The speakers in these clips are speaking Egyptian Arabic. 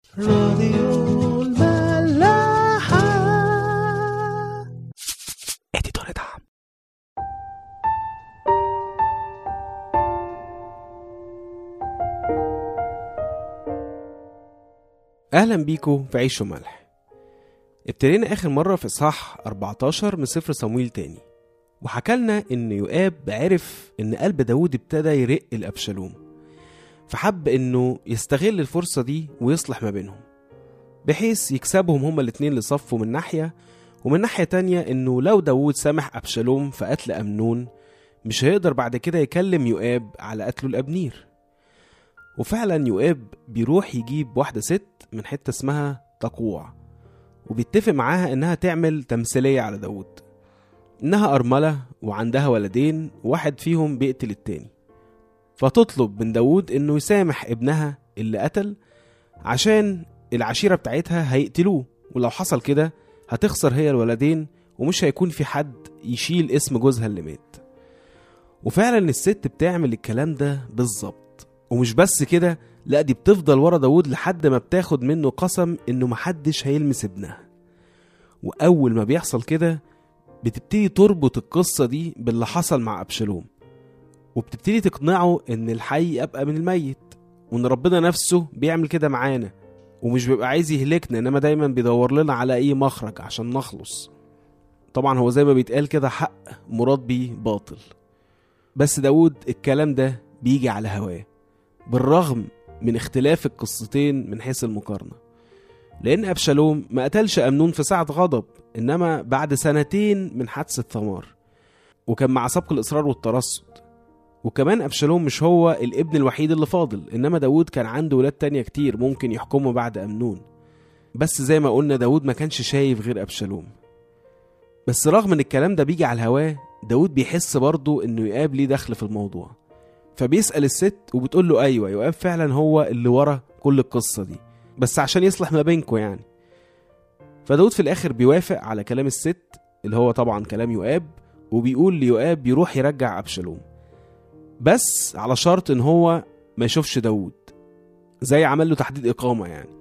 راديو الملاحة اديتور دعم اهلا بيكم في عيش وملح ابتدينا اخر مره في اصحاح 14 من سفر صمويل تاني وحكالنا ان يؤاب عرف ان قلب داود ابتدى يرق لابشالوم فحب انه يستغل الفرصه دي ويصلح ما بينهم بحيث يكسبهم هما الاتنين لصفه من ناحيه ومن ناحيه تانية انه لو داود سامح ابشالوم في قتل امنون مش هيقدر بعد كده يكلم يؤاب على قتله لابنير وفعلا يؤاب بيروح يجيب واحدة ست من حتة اسمها تقوع وبيتفق معاها انها تعمل تمثيلية على داود انها ارملة وعندها ولدين واحد فيهم بيقتل التاني فتطلب من داود انه يسامح ابنها اللي قتل عشان العشيرة بتاعتها هيقتلوه ولو حصل كده هتخسر هي الولدين ومش هيكون في حد يشيل اسم جوزها اللي مات وفعلا الست بتعمل الكلام ده بالظبط ومش بس كده لا دي بتفضل ورا داود لحد ما بتاخد منه قسم انه محدش هيلمس ابنها واول ما بيحصل كده بتبتدي تربط القصة دي باللي حصل مع أبشالوم وبتبتدي تقنعه ان الحي ابقى من الميت وان ربنا نفسه بيعمل كده معانا ومش بيبقى عايز يهلكنا انما دايما بيدور لنا على اي مخرج عشان نخلص طبعا هو زي ما بيتقال كده حق مراد بيه باطل بس داود الكلام ده بيجي على هواه بالرغم من اختلاف القصتين من حيث المقارنة لأن أبشالوم ما قتلش أمنون في ساعة غضب إنما بعد سنتين من حادثة ثمار وكان مع سبق الإصرار والترصد وكمان أبشالوم مش هو الابن الوحيد اللي فاضل إنما داود كان عنده ولاد تانية كتير ممكن يحكموا بعد أمنون بس زي ما قلنا داود ما كانش شايف غير أبشالوم بس رغم ان الكلام ده بيجي على الهواه داود بيحس برضه انه يقاب ليه دخل في الموضوع فبيسأل الست وبتقول له ايوه يقاب فعلا هو اللي ورا كل القصة دي بس عشان يصلح ما بينكم يعني فداود في الاخر بيوافق على كلام الست اللي هو طبعا كلام يؤاب وبيقول ليؤاب يروح يرجع ابشالوم بس على شرط ان هو ما يشوفش داود زي عمل له تحديد اقامه يعني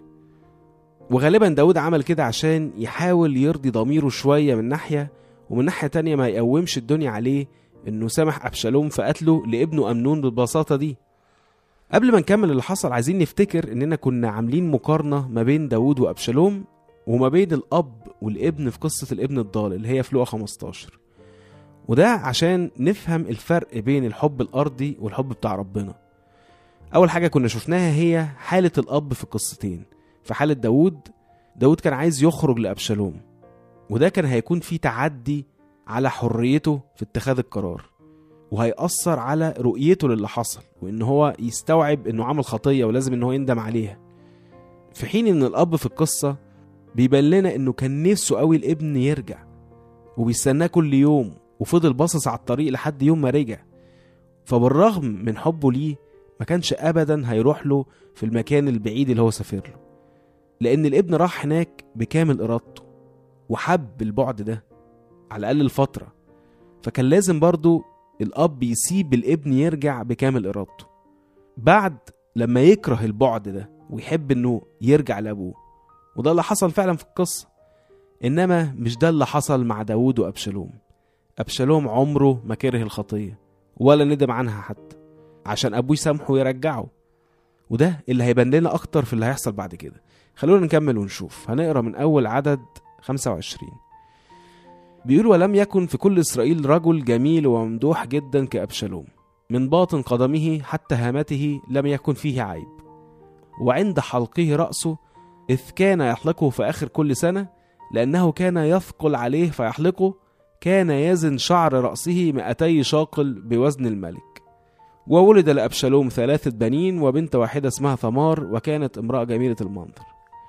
وغالبا داود عمل كده عشان يحاول يرضي ضميره شويه من ناحيه ومن ناحيه تانية ما يقومش الدنيا عليه انه سمح ابشالوم في قتله لابنه امنون بالبساطه دي قبل ما نكمل اللي حصل عايزين نفتكر اننا كنا عاملين مقارنه ما بين داود وابشالوم وما بين الاب والابن في قصه الابن الضال اللي هي في لوقا 15 وده عشان نفهم الفرق بين الحب الارضي والحب بتاع ربنا اول حاجه كنا شفناها هي حاله الاب في القصتين في حاله داود داود كان عايز يخرج لابشالوم وده كان هيكون فيه تعدي على حريته في اتخاذ القرار وهيأثر على رؤيته للي حصل وإن هو يستوعب إنه عمل خطية ولازم إن هو يندم عليها في حين إن الأب في القصة بيبان لنا إنه كان نفسه قوي الابن يرجع وبيستناه كل يوم وفضل باصص على الطريق لحد يوم ما رجع فبالرغم من حبه ليه ما كانش أبدا هيروح له في المكان البعيد اللي هو سافر له لأن الابن راح هناك بكامل إرادته وحب البعد ده على الأقل الفترة فكان لازم برضو الأب يسيب الابن يرجع بكامل إرادته بعد لما يكره البعد ده ويحب إنه يرجع لأبوه وده اللي حصل فعلا في القصة إنما مش ده اللي حصل مع داود وأبشالوم أبشالوم عمره ما كره الخطية ولا ندم عنها حتى عشان أبوه يسامحه ويرجعه وده اللي هيبان لنا أكتر في اللي هيحصل بعد كده خلونا نكمل ونشوف هنقرا من أول عدد 25 بيقول ولم يكن في كل إسرائيل رجل جميل وممدوح جدا كأبشالوم من باطن قدمه حتى هامته لم يكن فيه عيب وعند حلقه رأسه إذ كان يحلقه في آخر كل سنة لأنه كان يثقل عليه فيحلقه كان يزن شعر رأسه مئتي شاقل بوزن الملك وولد لأبشالوم ثلاثة بنين وبنت واحدة اسمها ثمار وكانت امرأة جميلة المنظر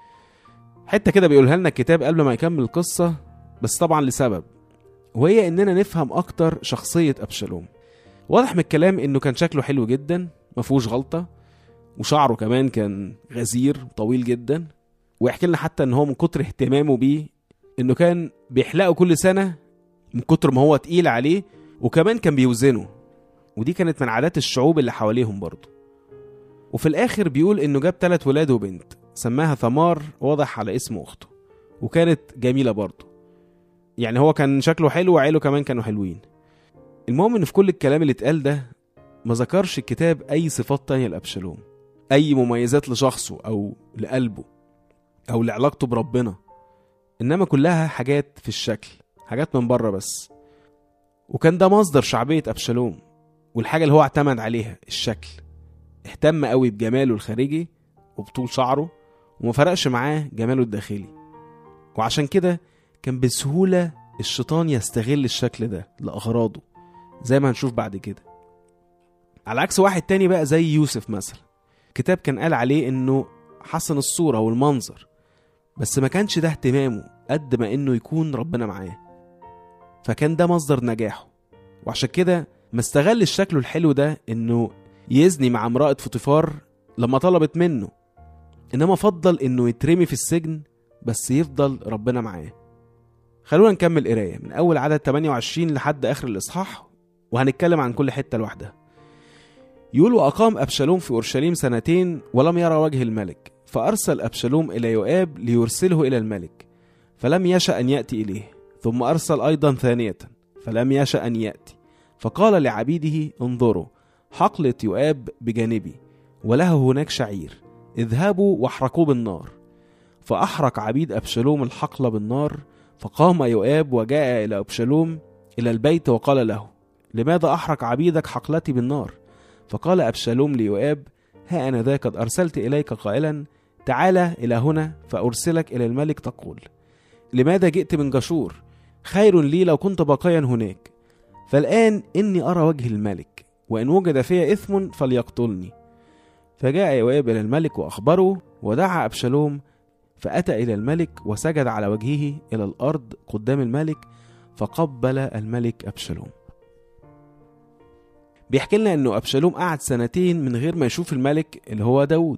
حتة كده بيقولها لنا الكتاب قبل ما يكمل القصة بس طبعا لسبب وهي اننا نفهم اكتر شخصية ابشالوم واضح من الكلام انه كان شكله حلو جدا مفهوش غلطة وشعره كمان كان غزير طويل جدا ويحكي لنا حتى ان هو من كتر اهتمامه بيه انه كان بيحلقه كل سنة من كتر ما هو تقيل عليه وكمان كان بيوزنه ودي كانت من عادات الشعوب اللي حواليهم برضه وفي الاخر بيقول انه جاب ثلاث ولاد وبنت سماها ثمار واضح على اسم أخته وكانت جميلة برضه يعني هو كان شكله حلو وعيله كمان كانوا حلوين المهم ان في كل الكلام اللي اتقال ده ما ذكرش الكتاب اي صفات تانية لأبشالوم اي مميزات لشخصه او لقلبه او لعلاقته بربنا انما كلها حاجات في الشكل حاجات من بره بس وكان ده مصدر شعبية أبشالوم والحاجة اللي هو اعتمد عليها الشكل اهتم قوي بجماله الخارجي وبطول شعره وما فرقش معاه جماله الداخلي وعشان كده كان بسهولة الشيطان يستغل الشكل ده لأغراضه زي ما هنشوف بعد كده على عكس واحد تاني بقى زي يوسف مثلا كتاب كان قال عليه انه حسن الصورة والمنظر بس ما كانش ده اهتمامه قد ما انه يكون ربنا معاه فكان ده مصدر نجاحه وعشان كده ما استغلش شكله الحلو ده انه يزني مع امرأة فطيفار لما طلبت منه انما فضل انه يترمي في السجن بس يفضل ربنا معاه خلونا نكمل قرايه من اول عدد 28 لحد اخر الاصحاح وهنتكلم عن كل حته لوحدها يقول واقام ابشالوم في اورشليم سنتين ولم يرى وجه الملك فارسل ابشالوم الى يؤاب ليرسله الى الملك فلم يشا ان ياتي اليه ثم ارسل ايضا ثانيه فلم يشا ان ياتي فقال لعبيده انظروا حقلة يؤاب بجانبي وله هناك شعير اذهبوا واحرقوه بالنار فأحرق عبيد أبشالوم الحقل بالنار فقام يؤاب وجاء إلى أبشالوم إلى البيت وقال له لماذا أحرق عبيدك حقلتي بالنار فقال أبشالوم ليؤاب ها أنا ذا قد أرسلت إليك قائلا تعالى إلى هنا فأرسلك إلى الملك تقول لماذا جئت من جشور خير لي لو كنت باقيا هناك فالآن إني أرى وجه الملك وإن وجد في إثم فليقتلني فجاء يؤاب إلى الملك وأخبره ودعا أبشالوم فأتى إلى الملك وسجد على وجهه إلى الأرض قدام الملك فقبل الملك أبشالوم بيحكي لنا إنه أبشالوم قعد سنتين من غير ما يشوف الملك اللي هو داود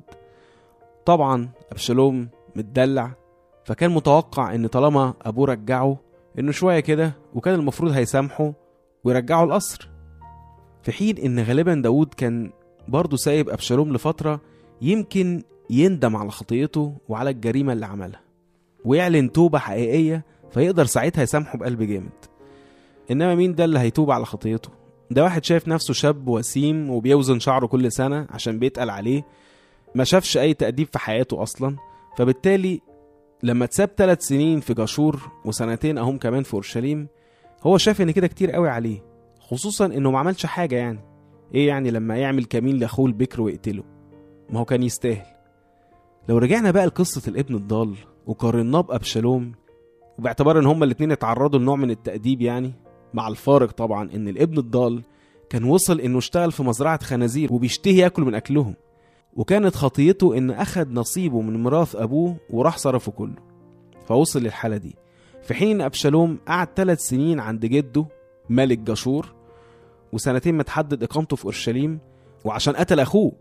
طبعا أبشالوم متدلع فكان متوقع إن طالما أبوه رجعه إنه شوية كده وكان المفروض هيسامحه ويرجعه القصر في حين إن غالبا داود كان برضه سايب أبشالوم لفترة يمكن يندم على خطيته وعلى الجريمة اللي عملها ويعلن توبة حقيقية فيقدر ساعتها يسامحه بقلب جامد إنما مين ده اللي هيتوب على خطيته ده واحد شايف نفسه شاب وسيم وبيوزن شعره كل سنة عشان بيتقل عليه ما شافش أي تأديب في حياته أصلا فبالتالي لما اتساب ثلاث سنين في جاشور وسنتين أهم كمان في أورشليم هو شاف إن كده كتير قوي عليه خصوصا إنه ما عملش حاجة يعني إيه يعني لما يعمل كمين لأخوه البكر ويقتله ما هو كان يستاهل لو رجعنا بقى لقصة الابن الضال وقارناه بأبشالوم وباعتبار ان هما الاتنين اتعرضوا لنوع من التأديب يعني مع الفارق طبعا ان الابن الضال كان وصل انه اشتغل في مزرعة خنازير وبيشتهي ياكل من اكلهم وكانت خطيته ان اخد نصيبه من ميراث ابوه وراح صرفه كله فوصل للحالة دي في حين ان ابشالوم قعد ثلاث سنين عند جده ملك جاشور وسنتين متحدد اقامته في اورشليم وعشان قتل اخوه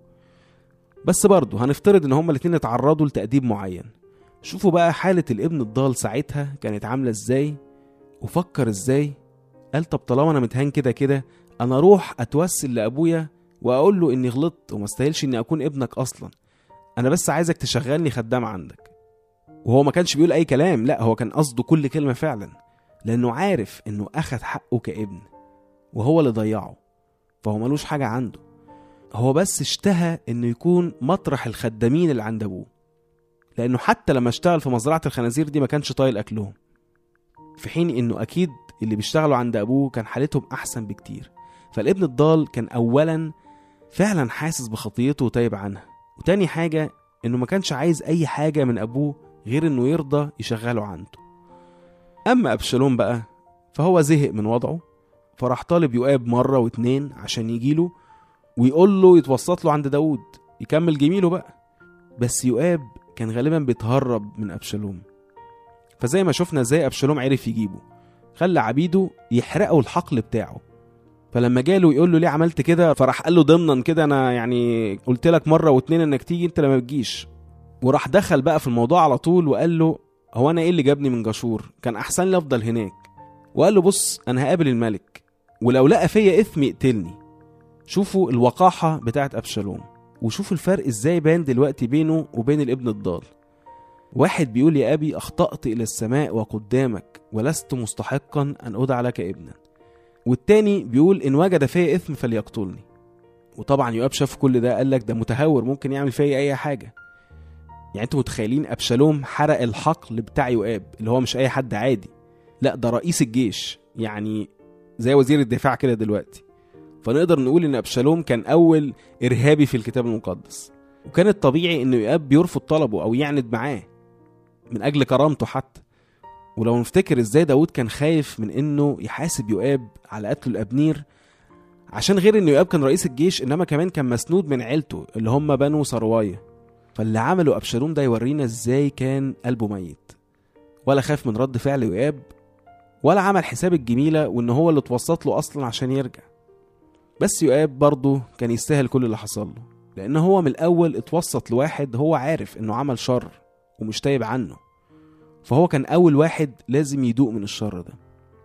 بس برضه هنفترض ان هما الاتنين اتعرضوا لتأديب معين شوفوا بقى حالة الابن الضال ساعتها كانت عاملة ازاي وفكر ازاي قال طب طالما انا متهان كده كده انا اروح اتوسل لابويا واقول له اني غلطت وما استاهلش اني اكون ابنك اصلا انا بس عايزك تشغلني خدام عندك وهو ما كانش بيقول اي كلام لا هو كان قصده كل كلمة فعلا لانه عارف انه اخد حقه كابن وهو اللي ضيعه فهو ملوش حاجة عنده هو بس اشتهى انه يكون مطرح الخدامين اللي عند ابوه لانه حتى لما اشتغل في مزرعه الخنازير دي ما كانش طايل اكلهم في حين انه اكيد اللي بيشتغلوا عند ابوه كان حالتهم احسن بكتير فالابن الضال كان اولا فعلا حاسس بخطيته وتايب عنها وتاني حاجه انه ما كانش عايز اي حاجه من ابوه غير انه يرضى يشغله عنده اما ابشالوم بقى فهو زهق من وضعه فراح طالب يؤاب مره واتنين عشان يجيله ويقول له يتوسط له عند داود يكمل جميله بقى بس يؤاب كان غالبا بيتهرب من أبشالوم فزي ما شفنا ازاي أبشالوم عرف يجيبه خلى عبيده يحرقوا الحقل بتاعه فلما جاله يقول له ليه عملت كده فراح قال له ضمنا كده انا يعني قلت لك مره واتنين انك تيجي انت لما بتجيش وراح دخل بقى في الموضوع على طول وقال له هو انا ايه اللي جابني من جاشور كان احسن لي افضل هناك وقال له بص انا هقابل الملك ولو لقى فيا اثم يقتلني شوفوا الوقاحة بتاعت أبشالوم وشوف الفرق ازاي بان دلوقتي بينه وبين الابن الضال واحد بيقول يا أبي أخطأت إلى السماء وقدامك ولست مستحقا أن أدعى لك ابنا والتاني بيقول إن وجد فيا إثم فليقتلني وطبعا يؤاب شاف كل ده قال لك ده متهور ممكن يعمل فيا أي حاجة يعني انتوا متخيلين أبشالوم حرق الحقل بتاع يؤاب اللي هو مش أي حد عادي لا ده رئيس الجيش يعني زي وزير الدفاع كده دلوقتي فنقدر نقول ان ابشالوم كان اول ارهابي في الكتاب المقدس وكان الطبيعي ان يؤاب بيرفض طلبه او يعند معاه من اجل كرامته حتى ولو نفتكر ازاي داود كان خايف من انه يحاسب يؤاب على قتله الابنير عشان غير ان يؤاب كان رئيس الجيش انما كمان كان مسنود من عيلته اللي هم بنو سروايه فاللي عمله ابشالوم ده يورينا ازاي كان قلبه ميت ولا خاف من رد فعل يؤاب ولا عمل حساب الجميله وان هو اللي اتوسط له اصلا عشان يرجع بس يؤاب برضه كان يستاهل كل اللي حصل له لأن هو من الأول اتوسط لواحد هو عارف إنه عمل شر ومش تايب عنه فهو كان أول واحد لازم يدوق من الشر ده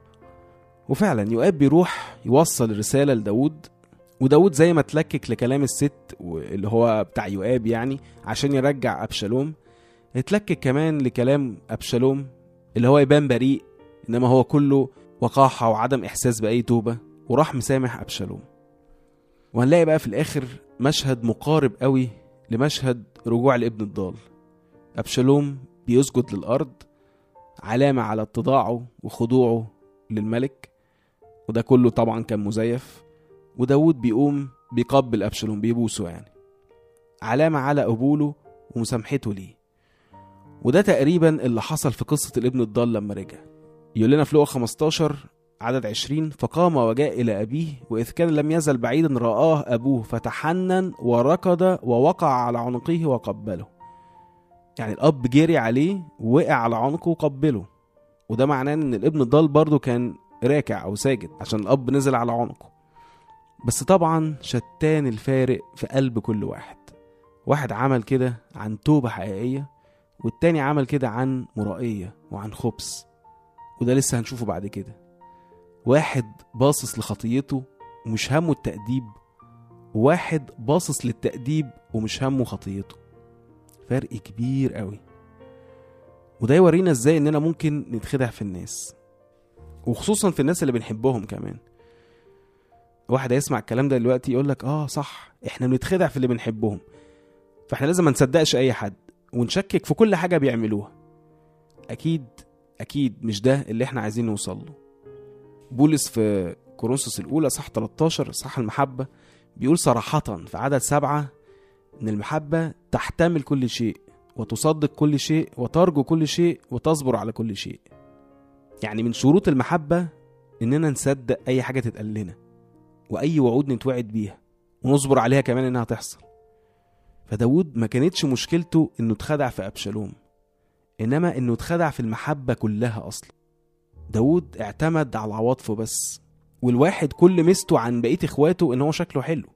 وفعلا يؤاب بيروح يوصل الرسالة لداود وداود زي ما اتلكك لكلام الست اللي هو بتاع يؤاب يعني عشان يرجع أبشالوم اتلكك كمان لكلام أبشالوم اللي هو يبان بريء إنما هو كله وقاحة وعدم إحساس بأي توبة وراح مسامح أبشالوم وهنلاقي بقى في الآخر مشهد مقارب قوي لمشهد رجوع الابن الضال أبشالوم بيسجد للأرض علامة على اتضاعه وخضوعه للملك وده كله طبعا كان مزيف وداود بيقوم بيقبل أبشالوم بيبوسه يعني علامة على قبوله ومسامحته ليه وده تقريبا اللي حصل في قصة الابن الضال لما رجع يقول لنا في لقا 15 عدد عشرين فقام وجاء إلى أبيه وإذ كان لم يزل بعيدا رآه أبوه فتحنن وركض ووقع على عنقه وقبله يعني الأب جري عليه ووقع على عنقه وقبله وده معناه إن الابن الضال برضه كان راكع أو ساجد عشان الأب نزل على عنقه بس طبعا شتان الفارق في قلب كل واحد واحد عمل كده عن توبة حقيقية والتاني عمل كده عن مرائية وعن خبث وده لسه هنشوفه بعد كده واحد باصص لخطيته ومش همه التأديب وواحد باصص للتأديب ومش همه خطيته فرق كبير قوي وده يورينا ازاي اننا ممكن نتخدع في الناس وخصوصا في الناس اللي بنحبهم كمان واحد هيسمع الكلام ده دلوقتي يقول لك اه صح احنا بنتخدع في اللي بنحبهم فاحنا لازم ما نصدقش اي حد ونشكك في كل حاجه بيعملوها اكيد اكيد مش ده اللي احنا عايزين نوصل له بولس في كورنثوس الأولى صح 13 صح المحبة بيقول صراحة في عدد سبعة إن المحبة تحتمل كل شيء وتصدق كل شيء وترجو كل شيء وتصبر على كل شيء يعني من شروط المحبة إننا نصدق أي حاجة تتقال لنا وأي وعود نتوعد بيها ونصبر عليها كمان إنها تحصل فداود ما كانتش مشكلته إنه اتخدع في أبشالوم إنما إنه اتخدع في المحبة كلها أصلا داود اعتمد على عواطفه بس والواحد كل ميزته عن بقية اخواته ان هو شكله حلو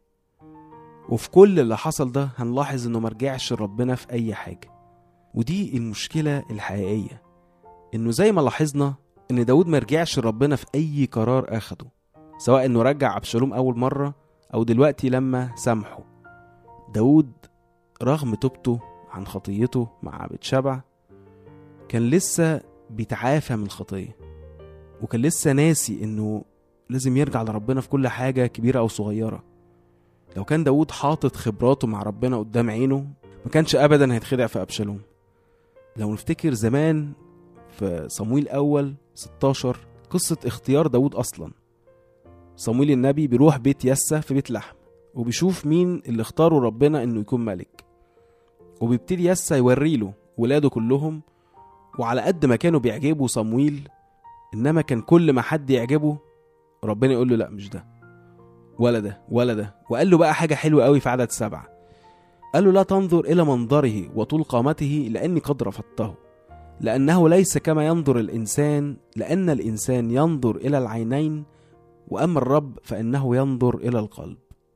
وفي كل اللي حصل ده هنلاحظ انه مرجعش لربنا في اي حاجة ودي المشكلة الحقيقية انه زي ما لاحظنا ان داود مرجعش لربنا في اي قرار اخده سواء انه رجع ابشالوم اول مرة او دلوقتي لما سامحه داود رغم توبته عن خطيته مع بتشبع كان لسه بيتعافى من الخطيه وكان لسه ناسي انه لازم يرجع لربنا في كل حاجة كبيرة أو صغيرة لو كان داود حاطط خبراته مع ربنا قدام عينه ما كانش أبدا هيتخدع في أبشالوم لو نفتكر زمان في صمويل أول 16 قصة اختيار داود أصلا صمويل النبي بيروح بيت يسة في بيت لحم وبيشوف مين اللي اختاره ربنا انه يكون ملك وبيبتدي يسة يوريله ولاده كلهم وعلى قد ما كانوا بيعجبوا صمويل انما كان كل ما حد يعجبه ربنا يقول له لا مش ده ولا ده ولا ده وقال له بقى حاجه حلوه قوي في عدد سبعه قال له لا تنظر الى منظره وطول قامته لاني قد رفضته لانه ليس كما ينظر الانسان لان الانسان ينظر الى العينين واما الرب فانه ينظر الى القلب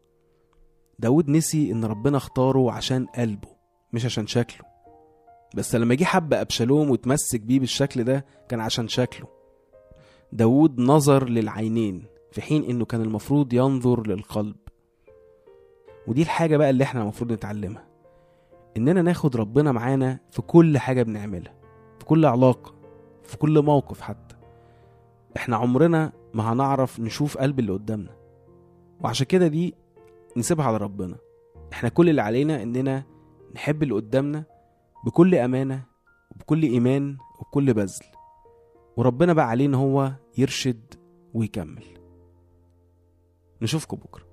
داود نسي ان ربنا اختاره عشان قلبه مش عشان شكله بس لما جه حب ابشالوم وتمسك بيه بالشكل ده كان عشان شكله داود نظر للعينين في حين انه كان المفروض ينظر للقلب ودي الحاجة بقى اللي احنا المفروض نتعلمها إننا ناخد ربنا معانا في كل حاجة بنعملها في كل علاقة في كل موقف حتى احنا عمرنا ما هنعرف نشوف قلب اللي قدامنا وعشان كده دي نسيبها على ربنا احنا كل اللي علينا اننا نحب اللي قدامنا بكل امانة وبكل ايمان وبكل بذل وربنا بقى عليه ان هو يرشد ويكمل نشوفكم بكره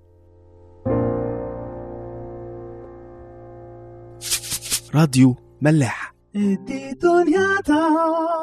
راديو ملاح دي دنيا تا